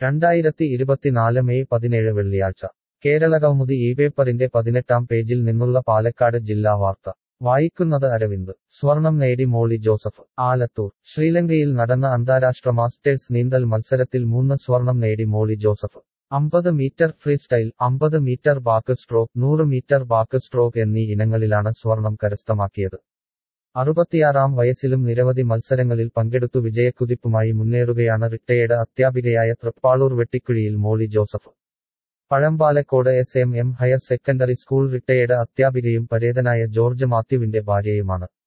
രണ്ടായിരത്തി ഇരുപത്തിനാല് മെയ് പതിനേഴ് വെള്ളിയാഴ്ച കേരള കൗമുദി ഈ പേപ്പറിന്റെ പതിനെട്ടാം പേജിൽ നിന്നുള്ള പാലക്കാട് ജില്ലാ വാർത്ത വായിക്കുന്നത് അരവിന്ദ് സ്വർണം നേടി മോളി ജോസഫ് ആലത്തൂർ ശ്രീലങ്കയിൽ നടന്ന അന്താരാഷ്ട്ര മാസ്റ്റേഴ്സ് നീന്തൽ മത്സരത്തിൽ മൂന്ന് സ്വർണം നേടി മോളി ജോസഫ് അമ്പത് മീറ്റർ ഫ്രീ സ്റ്റൈൽ അമ്പത് മീറ്റർ ബാക്ക് സ്ട്രോക്ക് നൂറ് മീറ്റർ ബാക്ക് സ്ട്രോക്ക് എന്നീ ഇനങ്ങളിലാണ് സ്വർണം കരസ്ഥമാക്കിയത് അറുപത്തിയാറാം വയസ്സിലും നിരവധി മത്സരങ്ങളിൽ പങ്കെടുത്തു വിജയക്കുതിപ്പുമായി മുന്നേറുകയാണ് റിട്ടയേർഡ് അധ്യാപികയായ Thrippalur Vettikkuzhiyil Molly Joseph Pazhampalakode S M M higher secondary school retired അധ്യാപികയും പരേതനായ ജോർജ് മാത്യുവിന്റെ ഭാര്യയുമാണ്